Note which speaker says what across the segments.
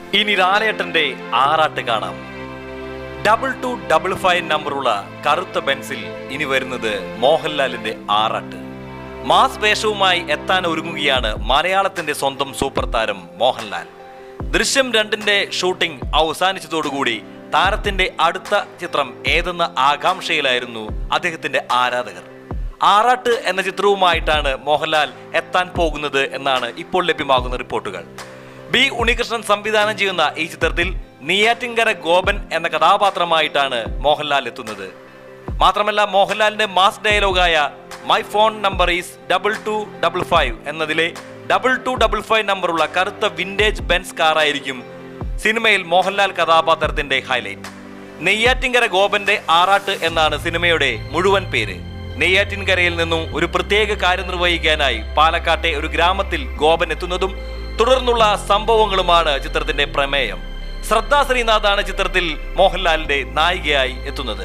Speaker 1: ഇനി ലാലേട്ടന്റെ ആറാട്ട് കാണാം ഡബിൾ ടു ഡബിൾ ഫൈവ് നമ്പറുള്ള കറുത്ത ബെൻസിൽ ഇനി വരുന്നത് മോഹൻലാലിന്റെ ആറാട്ട് മാസ് വേഷവുമായി എത്താൻ ഒരുങ്ങുകയാണ് മലയാളത്തിന്റെ സ്വന്തം സൂപ്പർ താരം മോഹൻലാൽ ദൃശ്യം രണ്ടിന്റെ ഷൂട്ടിംഗ് അവസാനിച്ചതോടുകൂടി താരത്തിന്റെ അടുത്ത ചിത്രം ഏതെന്ന ആകാംക്ഷയിലായിരുന്നു അദ്ദേഹത്തിന്റെ ആരാധകർ ആറാട്ട് എന്ന ചിത്രവുമായിട്ടാണ് മോഹൻലാൽ എത്താൻ പോകുന്നത് എന്നാണ് ഇപ്പോൾ ലഭ്യമാകുന്ന റിപ്പോർട്ടുകൾ ബി ഉണ്ണികൃഷ്ണൻ സംവിധാനം ചെയ്യുന്ന ഈ ചിത്രത്തിൽ നെയ്യാറ്റിങ്കര ഗോപൻ എന്ന കഥാപാത്രമായിട്ടാണ് മോഹൻലാൽ എത്തുന്നത് മാത്രമല്ല മോഹൻലാലിന്റെ മാസ് ഡയലോഗായ my phone number is double two double five എന്നതിലെ ഡബിൾ ടു ഡബിൾ ഫൈവ് നമ്പറുള്ള കറുത്ത വിന്റേജ് ബെൻസ് കാറായിരിക്കും സിനിമയിൽ മോഹൻലാൽ കഥാപാത്രത്തിന്റെ ഹൈലൈറ്റ് നെയ്യാറ്റിൻകര ഗോപന്റെ ആറാട്ട് എന്നാണ് സിനിമയുടെ മുഴുവൻ പേര് നെയ്യാറ്റിൻകരയിൽ നിന്നും ഒരു പ്രത്യേക കാര്യം നിർവഹിക്കാനായി പാലക്കാട്ടെ ഒരു ഗ്രാമത്തിൽ ഗോപൻ എത്തുന്നതും തുടർന്നുള്ള സംഭവങ്ങളുമാണ് ചിത്രത്തിന്റെ പ്രമേയം ശ്രദ്ധാ ശ്രീനാഥാണ് ചിത്രത്തിൽ മോഹൻലാലിന്റെ നായികയായി എത്തുന്നത്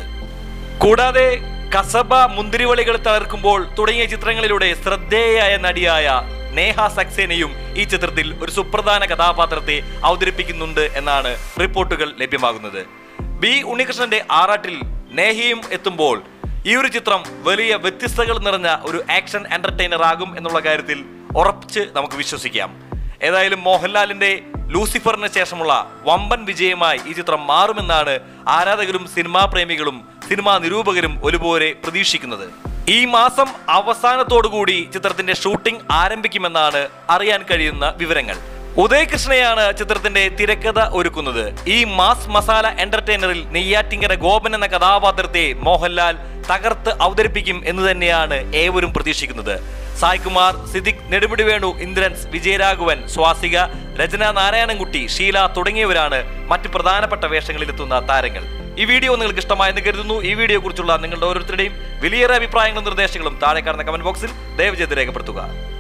Speaker 1: കൂടാതെ കസബ മുന്തിരിവളികൾ തകർക്കുമ്പോൾ തുടങ്ങിയ ചിത്രങ്ങളിലൂടെ ശ്രദ്ധേയയായ നടിയായ നേഹ സക്സേനയും ഈ ചിത്രത്തിൽ ഒരു സുപ്രധാന കഥാപാത്രത്തെ അവതരിപ്പിക്കുന്നുണ്ട് എന്നാണ് റിപ്പോർട്ടുകൾ ലഭ്യമാകുന്നത് ബി ഉണ്ണികൃഷ്ണന്റെ ആറാട്ടിൽ നേഹയും എത്തുമ്പോൾ ഈ ഒരു ചിത്രം വലിയ വ്യത്യസ്തകൾ നിറഞ്ഞ ഒരു ആക്ഷൻ എന്റർടൈനർ ആകും എന്നുള്ള കാര്യത്തിൽ ഉറപ്പിച്ച് നമുക്ക് വിശ്വസിക്കാം ഏതായാലും മോഹൻലാലിന്റെ ലൂസിഫറിന് ശേഷമുള്ള വമ്പൻ വിജയമായി ഈ ചിത്രം മാറുമെന്നാണ് ആരാധകരും സിനിമാ പ്രേമികളും സിനിമാ നിരൂപകരും ഒരുപോലെ പ്രതീക്ഷിക്കുന്നത് ഈ മാസം അവസാനത്തോടുകൂടി ചിത്രത്തിന്റെ ഷൂട്ടിംഗ് ആരംഭിക്കുമെന്നാണ് അറിയാൻ കഴിയുന്ന വിവരങ്ങൾ ഉദയ് കൃഷ്ണയാണ് ചിത്രത്തിന്റെ തിരക്കഥ ഒരുക്കുന്നത് ഈ മാസ് മസാല എന്റർടൈനറിൽ നെയ്യാറ്റിങ്കര ഗോപൻ എന്ന കഥാപാത്രത്തെ മോഹൻലാൽ തകർത്ത് അവതരിപ്പിക്കും എന്ന് തന്നെയാണ് ഏവരും പ്രതീക്ഷിക്കുന്നത് സായ്കുമാർ സിദ്ദിഖ് നെടുമുടി വേണു ഇന്ദ്രൻസ് വിജയരാഘവൻ സ്വാസിക രചന നാരായണൻകുട്ടി ഷീല തുടങ്ങിയവരാണ് മറ്റ് പ്രധാനപ്പെട്ട വേഷങ്ങളിലെത്തുന്ന താരങ്ങൾ ഈ വീഡിയോ നിങ്ങൾക്ക് ഇഷ്ടമായെന്ന് കരുതുന്നു ഈ വീഡിയോ കുറിച്ചുള്ള നിങ്ങളുടെ ഓരോരുത്തരുടെയും വലിയേറെ അഭിപ്രായങ്ങളും നിർദ്ദേശങ്ങളും താഴെ കാണുന്ന കമന്റ് ബോക്സിൽ ദയവ് ചെയ്ത് രേഖപ്പെടുത്തുക